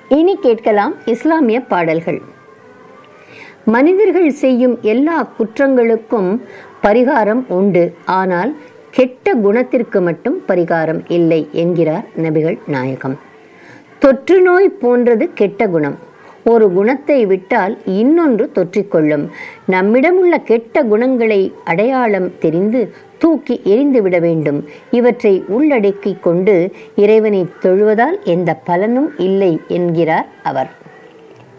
இனி கேட்கலாம் இஸ்லாமிய பாடல்கள் மனிதர்கள் செய்யும் எல்லா குற்றங்களுக்கும் பரிகாரம் உண்டு ஆனால் கெட்ட குணத்திற்கு மட்டும் பரிகாரம் இல்லை என்கிறார் நபிகள் நாயகம் தொற்று நோய் போன்றது கெட்ட குணம் ஒரு குணத்தை விட்டால் இன்னொன்று தொற்றிக்கொள்ளும் நம்மிடம் உள்ள கெட்ட குணங்களை அடையாளம் தெரிந்து தூக்கி எரிந்துவிட வேண்டும் இவற்றை உள்ளடக்கிக் கொண்டு இறைவனை தொழுவதால் எந்த பலனும் இல்லை என்கிறார் அவர்